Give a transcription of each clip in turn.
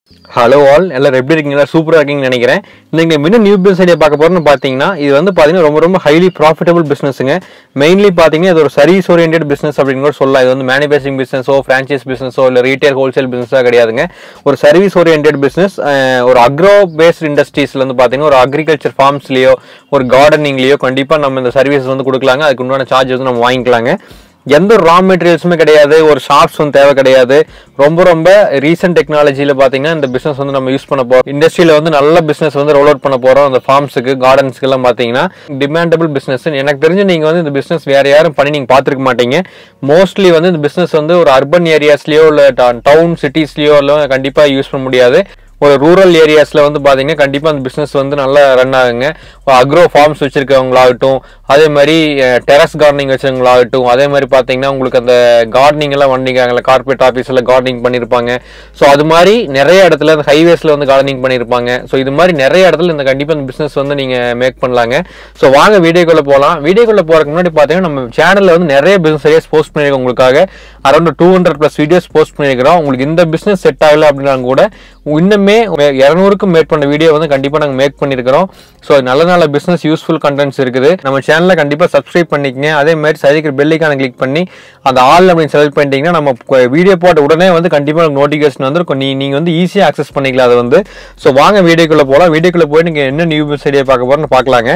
hello all எல்லாரும் எப்படி இருக்கீங்களா சூப்பராக இருக்கீங்கன்னு நினைக்கிறேன் இன்னைக்கு நம்ம இன்னும் நியூ பிசினஸ் ஐடியா பார்க்க போறோம்னு பார்த்தீங்கன்னா இது வந்து பார்த்தீங்கன்னா ரொம்ப ரொம்ப ஹைலி ப்ராஃபிட்டபிள் பிஸ்னஸுங்க மெயின்லி பார்த்தீங்கன்னா இது ஒரு சர்வீஸ் ஓரியன்ட் பிஸ்னஸ் அப்படின்னு கூட சொல்லலாம் இது வந்து மேனுஃபேக்சரிங் பிஸ்னஸோ ஃப்ரான்ச்சைஸ் பிஸ்னஸோ இல்லை ரீட்டைல் ஹோல்சேல் பிஸ்னஸாக கிடையாதுங்க ஒரு சர்வீஸ் ஓரியன்ட் பிஸ்னஸ் ஒரு அக்ரோ பேஸ்ட் இண்டஸ்ட்ரீஸ்ல வந்து பார்த்தீங்கன்னா ஒரு அக்ரிகல்ச்சர் ஃபார்ம்ஸ்லேயோ ஒரு கார்டனிங்லேயோ கண்டிப்பாக நம்ம இந்த சர்வீஸ் வந்து கொடுக்கலாங்க அதுக்கு உண்டான சார்ஜ் வந்து நம்ம வாங்கிக்கலாங்க எந்த ரா மெட்டீரியல்ஸுமே கிடையாது ஒரு ஷாப்ஸ் வந்து தேவை கிடையாது ரொம்ப ரொம்ப ரீசெண்ட் டெக்னாலஜியில் பார்த்தீங்கன்னா இந்த பிஸ்னஸ் வந்து நம்ம யூஸ் பண்ண போகிறோம் இண்டஸ்ட்ரியில் வந்து நல்ல பிஸ்னஸ் வந்து ரோல் அவுட் பண்ண போகிறோம் அந்த ஃபார்ம்ஸுக்கு கார்டன்ஸ்க்கு எல்லாம் பார்த்தீங்கன்னா டிமாண்டபிள் பிஸ்னஸ் எனக்கு தெரிஞ்சு நீங்கள் வந்து இந்த பிஸ்னஸ் வேற யாரும் பண்ணி நீங்கள் பார்த்துருக்க மாட்டீங்க மோஸ்ட்லி வந்து இந்த பிஸ்னஸ் வந்து ஒரு அர்பன் ஏரியாஸ்லேயோ இல்லை டவுன் சிட்டிஸ்லேயோ எல்லாம் கண்டிப்பாக யூஸ் பண்ண முடியாது ஒரு ரூரல் ஏரியாஸில் வந்து பார்த்தீங்கன்னா கண்டிப்பாக அந்த பிஸ்னஸ் வந்து நல்லா ரன் ஆகுங்க அக்ரோ ஃபார்ம்ஸ் வச்சுருக்கவங்களாகட்டும் அதே மாதிரி டெரஸ் கார்டனிங் வச்சவங்களாகட்டும் அதே மாதிரி பார்த்தீங்கன்னா உங்களுக்கு அந்த கார்டனிங் எல்லாம் வண்டிக்காங்கல்ல கார்பரேட் ஆஃபீஸில் கார்டனிங் பண்ணியிருப்பாங்க ஸோ அது மாதிரி நிறைய இடத்துல அந்த ஹைவேஸில் வந்து கார்டனிங் பண்ணியிருப்பாங்க ஸோ இது மாதிரி நிறைய இடத்துல இந்த கண்டிப்பாக இந்த பிஸ்னஸ் வந்து நீங்கள் மேக் பண்ணலாங்க ஸோ வாங்க வீடியோக்குள்ளே போகலாம் வீடியோக்குள்ளே போகிறதுக்கு முன்னாடி பார்த்தீங்கன்னா நம்ம சேனலில் வந்து நிறைய பிஸ்னஸ் ஐடியாஸ் போஸ்ட் பண்ணியிருக்கோம் உங்களுக்காக around two hundred plus videos post பண்ணியிருக்கிறோம் உங்களுக்கு இந்த பிஸ்னஸ் செட் ஆகல அப்படின்னா கூட இன்னுமே இரநூறுக்கும் மேற்பட்ட வீடியோ வந்து கண்டிப்பாக நாங்கள் மேக் பண்ணியிருக்கிறோம் ஸோ நல்ல நல்ல பிஸ்னஸ் யூஸ்ஃபுல் கண்டென்ட்ஸ் இருக்குது நம்ம சேனலில் கண்டிப்பாக சப்ஸ்கிரைப் பண்ணிக்கங்க அதே மாதிரி சரிக்கிற பெல்லைக்கான கிளிக் பண்ணி அந்த ஆல் அப்படின்னு செலக்ட் பண்ணிட்டீங்கன்னா நம்ம வீடியோ போட்ட உடனே வந்து கண்டிப்பாக நோட்டிஃபிகேஷன் வந்து நீ நீங்கள் வந்து ஈஸியாக அக்சஸ் பண்ணிக்கலாம் அதை வந்து ஸோ வாங்க வீடியோக்குள்ளே போகலாம் வீடியோக்குள்ளே போய் நீங்கள் என்ன நியூ பிஸ்னஸ் ஐடியா பார்க்க போகிறோன்னு பார்க்கலாங்க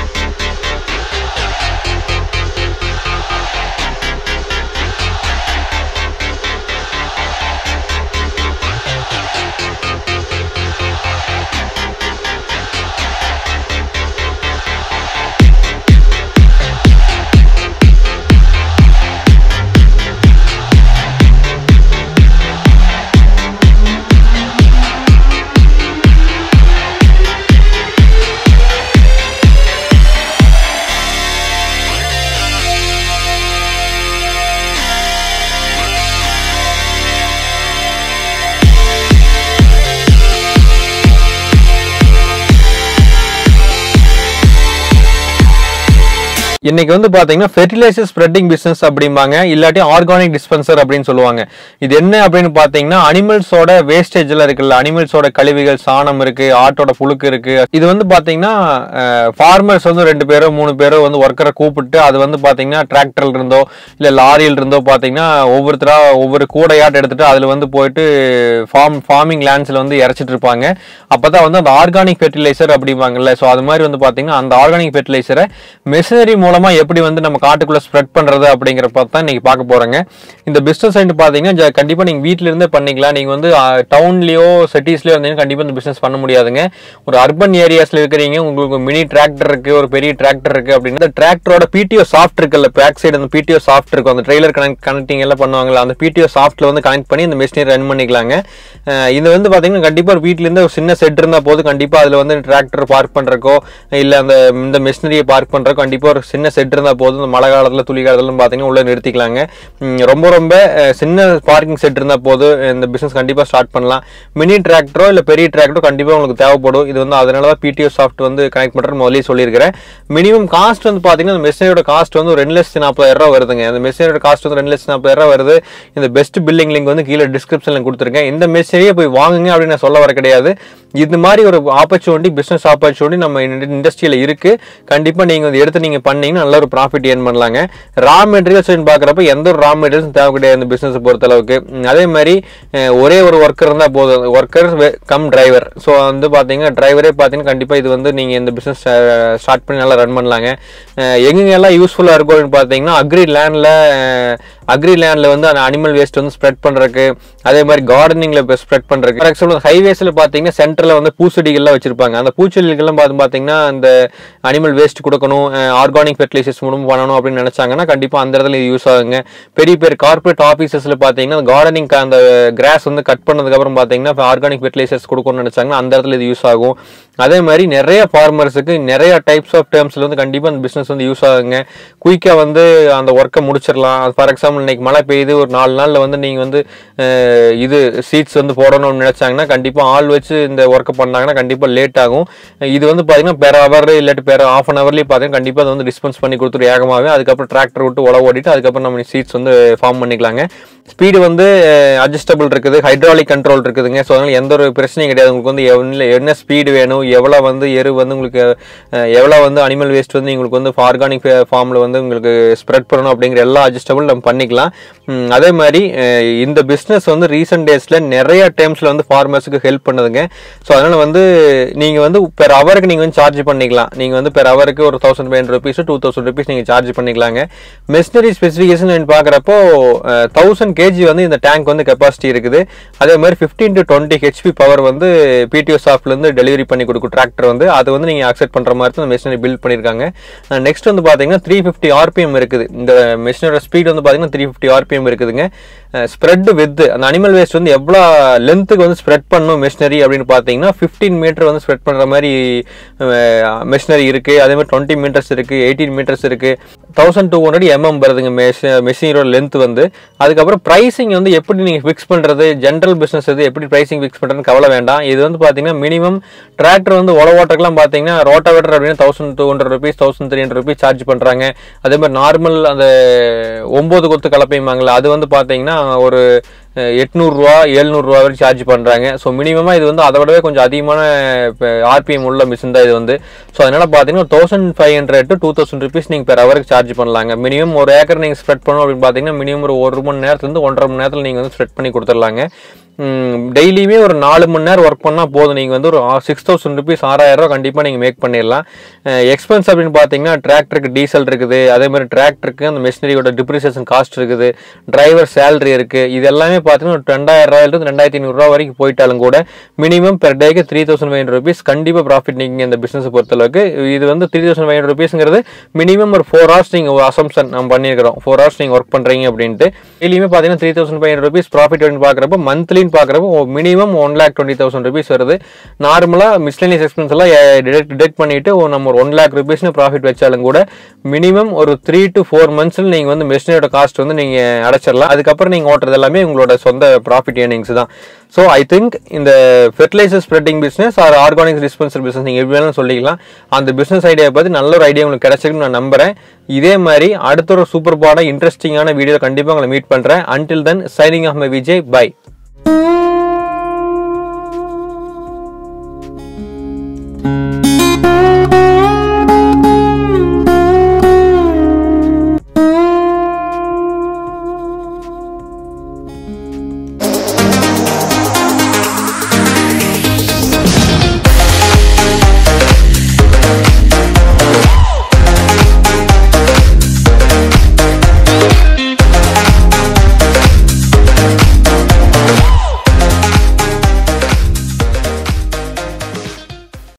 இன்னைக்கு வந்து பாத்தீங்கன்னா ஃபெர்டிலைசர் ஸ்ப்ரெட்டிங் பிசினஸ் அப்படிம்பாங்க இல்லாட்டி ஆர்கானிக் டிஸ்பென்சர் அப்படின்னு சொல்லுவாங்க இது என்ன அப்படின்னு பாத்தீங்கன்னா அனிமல்ஸோட வேஸ்டேஜ் எல்லாம் இருக்குல்ல அனிமல்ஸோட கழிவுகள் சாணம் இருக்கு ஆட்டோட புழுக்கு இருக்கு இது வந்து பாத்தீங்கன்னா ஃபார்மர்ஸ் வந்து ரெண்டு பேரோ மூணு பேரோ வந்து ஒர்க்கரை கூப்பிட்டு அது வந்து பாத்தீங்கன்னா டிராக்டர்ல இருந்தோ இல்ல லாரியில இருந்தோ பாத்தீங்கன்னா ஒவ்வொருத்தரா ஒவ்வொரு கூடையாட்டு எடுத்துட்டு அதுல வந்து போயிட்டு ஃபார்ம் ஃபார்மிங் லேண்ட்ஸ்ல வந்து இறைச்சிட்டு இருப்பாங்க அப்பதான் வந்து அந்த ஆர்கானிக் ஃபெர்டிலைசர் அப்படிம்பாங்கல்ல ஸோ அது மாதிரி வந்து பாத்தீங்கன்னா அந்த ஆர்கானிக் ஃபெர்டிலைசரை மெஷினரி மூலம் மூலமா எப்படி வந்து நம்ம காட்டுக்குள்ள ஸ்ப்ரெட் பண்றது அப்படிங்கிற தான் இன்னைக்கு பார்க்க போறோங்க இந்த பிசினஸ் சைடு பாத்தீங்கன்னா கண்டிப்பா நீங்க வீட்ல இருந்தே பண்ணிக்கலாம் நீங்க வந்து டவுன்லயோ சிட்டிஸ்லயோ இருந்தீங்கன்னா கண்டிப்பா இந்த பிசினஸ் பண்ண முடியாதுங்க ஒரு அர்பன் ஏரியாஸ்ல இருக்கிறீங்க உங்களுக்கு மினி டிராக்டர் இருக்கு ஒரு பெரிய டிராக்டர் இருக்கு அப்படின்னா டிராக்டரோட பிடிஓ சாஃப்ட் இருக்குல்ல பேக் சைடு அந்த பிடிஓ சாஃப்ட் இருக்கும் அந்த ட்ரெய்லர் கனெக்ட் கனெக்டிங் எல்லாம் பண்ணுவாங்கல்ல அந்த பிடிஓ சாஃப்ட்ல வந்து கனெக்ட் பண்ணி இந்த மிஷினரி ரன் பண்ணிக்கலாங்க இது வந்து பாத்தீங்கன்னா கண்டிப்பா வீட்ல இருந்து ஒரு சின்ன செட் இருந்தா போது கண்டிப்பா அதுல வந்து டிராக்டர் பார்க் பண்றக்கோ இல்ல அந்த இந்த மிஷினரியை பார்க் பண்றக்கோ கண்டிப்பா ஒரு சின்ன செட் இருந்தால் போதும் இந்த மழை காலத்தில் துளி காலத்தில் பார்த்தீங்கன்னா உள்ளே நிறுத்திக்கலாங்க ரொம்ப ரொம்ப சின்ன பார்க்கிங் செட் இருந்தால் போதும் இந்த பிஸ்னஸ் கண்டிப்பாக ஸ்டார்ட் பண்ணலாம் மினி டிராக்டரோ இல்லை பெரிய டிராக்டரோ கண்டிப்பாக உங்களுக்கு தேவைப்படும் இது வந்து அதனால தான் பிடிஓ சாஃப்ட் வந்து கனெக்ட் பண்ணுறது முதலே சொல்லியிருக்கிறேன் மினிமம் காஸ்ட் வந்து பார்த்தீங்கன்னா இந்த மெஷினரியோட காஸ்ட் வந்து ரெண்டு லட்சத்தி நாற்பதாயிரம் ரூபா வருதுங்க இந்த மெஷினரியோட காஸ்ட் வந்து ரெண்டு லட்சத்தி நாற்பதாயிரம் ரூபா வருது இந்த பெஸ்ட் பில்லிங் லிங்க் வந்து கீழே டிஸ்கிரிப்ஷனில் கொடுத்துருக்கேன் இந்த மெஷினரியை போய் வாங்குங்க அப்படின்னு நான் சொல்ல வர கிடையாது இது மாதிரி ஒரு ஆப்பர்ச்சுனிட்டி பிஸ்னஸ் ஆப்பர்ச்சுனிட்டி நம்ம இண்டஸ்ட்ரியில் இருக்கு கண்டிப்பாக நீங்கள் வந்து எடுத்து நீங்கள் பண்ணீங்கன்னா நல்ல ஒரு ப்ராஃபிட் ஏர்ன் பண்ணலாங்க ரா மெட்டீரியல்ஸ் பார்க்குறப்ப எந்த ஒரு ரா மெட்டீரியல்ஸும் தேவை கிடையாது இந்த பிஸ்னஸ் பொறுத்தளவுக்கு அதே மாதிரி ஒரே ஒரு ஒர்க்கர் இருந்தால் போதும் ஒர்க்கர் கம் டிரைவர் ஸோ வந்து பார்த்தீங்கன்னா டிரைவரே பார்த்தீங்கன்னா கண்டிப்பாக இது வந்து நீங்கள் இந்த பிஸ்னஸ் ஸ்டார்ட் பண்ணி நல்லா ரன் பண்ணலாங்க எங்கெங்கெல்லாம் யூஸ்ஃபுல்லாக இருக்கும் அப்படின்னு பார்த்தீங்கன்னா அக்ரி லேண்டில் அக்ரி லேண்டில் வந்து அந்த அனிமல் வேஸ்ட் வந்து ஸ்ப்ரெட் பண்ணுறதுக்கு அதே மாதிரி கார்டனிங்கில் இப்போ ஸ்ப்ரெட் பண்ணுறதுக்கு ஃபார் எக்ஸாம்பிள் ஹைவேஸில் பார்த்தீங்கன்னா சென்டரில் வந்து பூச்செடிகள்லாம் வச்சிருப்பாங்க அந்த பூச்செடிகள்லாம் பார்த்து பார்த்தீங்கன்னா அந்த அனிமல் வேஸ்ட் கொடுக்கணும் ஆர்கானிக் ஃபெர்டிலைசர்ஸ் மூலம் பண்ணணும் அப்படின்னு நினச்சாங்கன்னா கண்டிப்பாக அந்த இடத்துல இது யூஸ் ஆகுங்க பெரிய பெரிய கார்பரேட் ஆஃபீஸஸில் பார்த்தீங்கன்னா கார்டனிங் அந்த கிராஸ் வந்து கட் பண்ணதுக்கப்புறம் பார்த்தீங்கன்னா ஆர்கானிக் ஃபெர்டிலைசர்ஸ் கொடுக்கணும்னு நினச்சாங்கன்னா அந்த இடத்துல இது யூஸ் ஆகும் அதே மாதிரி நிறைய ஃபார்மர்ஸுக்கு நிறைய டைப்ஸ் ஆஃப் டேர்ம்ஸில் வந்து கண்டிப்பாக அந்த பிஸ்னஸ் வந்து யூஸ் ஆகுங்க குயிக்காக வந்து அந்த ஒர்க்கை முடிச்சிடலாம் ஃபார் எக்ஸாம்பிள் இன்னைக்கு மழை பெய்யுது ஒரு நாலு நாளில் வந்து நீங்கள் வந்து அஹ், இது சீட்ஸ் வந்து போடணும்னு நினச்சாங்கன்னா கண்டிப்பாக ஆள் வச்சு இந்த ஒர்க்கை பண்ணாங்கன்னா கண்டிப்பாக லேட் ஆகும் இது வந்து பார்த்தீங்கன்னா பெர் ஹவர் இல்லாட்டி பெர் ஆஃப் அன் ஹவர்லேயே பார்த்தீங்கன்னா கண்டிப்பாக அதை வந்து டிஸ்பென்ஸ் பண்ணி கொடுத்துரு ஏகமாகவே அதுக்கப்புறம் டிராக்டர் விட்டு உழவு ஓடிட்டு அதுக்கப்புறம் நம்ம சீட்ஸ் வந்து ஃபார்ம் பண்ணிக்கலாங்க ஸ்பீடு வந்து அட்ஜஸ்டபிள் இருக்குது ஹைட்ராலிக் கண்ட்ரோல் இருக்குதுங்க ஸோ அதனால எந்த ஒரு பிரச்சனையும் கிடையாது உங்களுக்கு வந்து எவ்வளோ என்ன ஸ்பீடு வேணும் எவ்வளோ வந்து எரு வந்து உங்களுக்கு அஹ், எவ்வளோ வந்து அனிமல் வேஸ்ட் வந்து உங்களுக்கு வந்து ஆர்கானிக் ஃபார்மில் வந்து உங்களுக்கு ஸ்ப்ரெட் பண்ணணும் அப்படிங்கிற எல்லா அட்ஜஸ்டபிள் நம்ம பண்ணிக்கலாம் ம், அதே மாதிரி அஹ், இந்த பிஸ்னஸ் வந்து ரீசெண்ட் டேஸில் நிறைய டைம்ஸில் வந்து ஃபார்மர்ஸுக்கு ஹெல்ப் பண்ணுதுங்க ஸோ அதனால் வந்து நீங்கள் வந்து பெர் ஹவருக்கு நீங்கள் வந்து சார்ஜ் பண்ணிக்கலாம் நீங்கள் வந்து பெர் ஹவருக்கு ஒரு thousand five hundred rupees two thousand rupees நீங்கள் சார்ஜ் பண்ணிக்கலாங்க மெஷினரி ஸ்பெசிஃபிகேஷன் பார்க்குறப்போ தௌசண்ட் கேஜி வந்து இந்த டேங்க் வந்து கெப்பாசிட்டி இருக்குது அதே மாதிரி fifteen to twenty HP power வந்து பிடிஓ சாஃப்ட்லேருந்து டெலிவரி பண்ணி கொடுக்கும் டிராக்டர் வந்து அது வந்து நீங்கள் அக்செப்ட் பண்ணுற மாதிரி தான் மெஷினரி பில்ட் பண்ணியிருக்காங்க நெக்ஸ்ட் வந்து பார்த்தீங்கன்னா த்ரீ ஃபிஃப்டி ஆர்பிஎம் இருக்குது இந்த மெஷினோட ஸ்பீட் வந்து பார்த்தீங்கன்னா த்ரீ ஃபிஃப்டி ஆர்பிஎம் இருக்குதுங்க ஸ்ப்ரெட் வித் அந்த அனிமல் வேஸ்ட் வந்து எவ்வளோ லென்த்துக்கு வந்து ஸ்ப்ரெட் பண்ணும் மெஷினரி அப்படின்னு பார்த்தீங்கன்னா ஃபிஃப்டீன் மீட்டர் வந்து ஸ்ப்ரெட் பண்ணுற மாதிரி மெஷினரி இருக்குது அதே மாதிரி டுவெண்ட்டி மீட்டர்ஸ் இருக்குது எயிட்டீன் மீட்டர்ஸ் இருக்குது தௌசண்ட் டூ ஹண்ட்ரட் எம்எம் வருதுங்க மெஷினரோட லென்த் வந்து அதுக்கப்புறம் ப்ரைசிங் வந்து எப்படி நீங்கள் ஃபிக்ஸ் பண்ணுறது ஜென்ரல் பிஸ்னஸ் இது எப்படி ப்ரைசிங் ஃபிக்ஸ் பண்ணுறதுன்னு கவலை வேண்டாம் இது வந்து பார்த்தீங்கன்னா மினிமம் டிராக்டர் வந்து உழ ஓட்டக்கெல்லாம் பார்த்தீங்கன்னா ரோட்டாவேட்டர் அப்படின்னு thousand two hundred rupees thousand three hundred rupees charge பண்ணுறாங்க அதே மாதிரி நார்மல் அந்த ஒம்பது கொத்து கலப்பையுமாங்களா அது வந்து பார்த்தீங்கன்னா ஒரு எட்நூறுரூவா எழுநூறுவா வரைக்கும் சார்ஜ் பண்ணுறாங்க ஸோ மினிமமாக இது வந்து அதை விடவே கொஞ்சம் அதிகமான ஆர்பிஎம் உள்ள மிஷின் தான் இது வந்து ஸோ அதனால் பார்த்தீங்கன்னா thousand five hundred to two thousand rupees நீங்கள் பெர் ஹவருக்கு சார்ஜ் பண்ணலாங்க மினிமம் ஒரு ஏக்கர் நீங்கள் ஸ்ப்ரெட் பண்ணணும் அப்படின்னு பார்த்தீங்கன்னா மினிமம் ஒரு ஒரு மணி நேரத்துலேருந்து ஒன்றரை மணி நேரத்தில் நீங்கள் வந்து ஸ்ப்ரெட் பண்ணி கொடுத்துடலாங்க டெய்லியுமே ஒரு நாலு மணி நேரம் ஒர்க் பண்ணால் போதும் நீங்கள் வந்து ஒரு சிக்ஸ் தௌசண்ட் ருபீஸ் ஆறாயிரம் ரூபா கண்டிப்பாக நீங்கள் மேக் பண்ணிடலாம் எக்ஸ்பென்ஸ் அப்படின்னு பார்த்தீங்கன்னா டிராக்டருக்கு டீசல் இருக்குது அதே மாதிரி டிராக்டருக்கு அந்த மெஷினரியோட டிப்ரிசியேஷன் காஸ்ட் இருக்குது டிரைவர் சேலரி இருக்குது இது எல்லாமே பார்த்தீங்கன்னா ஒரு ரெண்டாயிரம் ரூபாயிலிருந்து ரெண்டாயிரத்தி ஐநூறுரூவா வரைக்கும் போயிட்டாலும் கூட மினிமம் பெர் டேக்கு three thousand five hundred rupees கண்டிப்பாக ப்ராஃபிட் நீங்கள் இந்த பிஸ்னஸ் பொறுத்தளவுக்கு இது வந்து த்ரீ தௌசண்ட் ஃபைவ் ஹண்ட்ரட் ருபீஸ்ங்கிறது மினிமம் ஒரு ஃபோர் ஹவர்ஸ் நீங்கள் ஒரு அசம்ஷன் நம்ம பண்ணியிருக்கிறோம் ஃபோர் ஹவர்ஸ் நீங்கள் ஒர்க் பண்ணுறீங்க அப்படின்ட்டு டெய்லியுமே பார்த்தீங்கன்னா three thousand five hundred rupees profit அப்படின்னு பார்க்குறப்போ மந்த்லின்னு பார்க்குறப்போ minimum one lakh twenty thousand rupees வருது நார்மலாக மிஸ்லேனியஸ் எக்ஸ்பென்ஸ் எல்லாம் டிடெக்ட் டிடெக்ட் பண்ணிட்டு ஒரு நம்ம ஒரு ஒன் லேக் ருபீஸ்னு ப்ராஃபிட் வச்சாலும் கூட மினிமம் ஒரு த்ரீ டு ஃபோர் மந்த்ஸில் நீங்கள் வந்து மெஷினரியோட காஸ்ட் வந்து நீங்கள் அடைச்சிடலாம் அதுக்கப்புறம் நீங்கள் ஓட்டுறது எல்லாமே உங்களோட சொந்த ப்ராஃபிட் ஏர்னிங்ஸ் தான் ஸோ ஐ திங்க் இந்த fertiliser spreading business or organic dispenser business நீங்கள் எப்படி வேணாலும் சொல்லிக்கலாம் அந்த பிஸ்னஸ் ஐடியா பற்றி நல்ல ஒரு ஐடியா உங்களுக்கு கிடைச்சிருக்குன்னு நான் நம்புறேன் இதே மாதிரி அடுத்த ஒரு சூப்பர் பாட இன்ட்ரெஸ்டிங்கான வீடியோ கண்டிப்பாக உங்களை மீட் பண்ணுறேன் until then signing off my Vijay by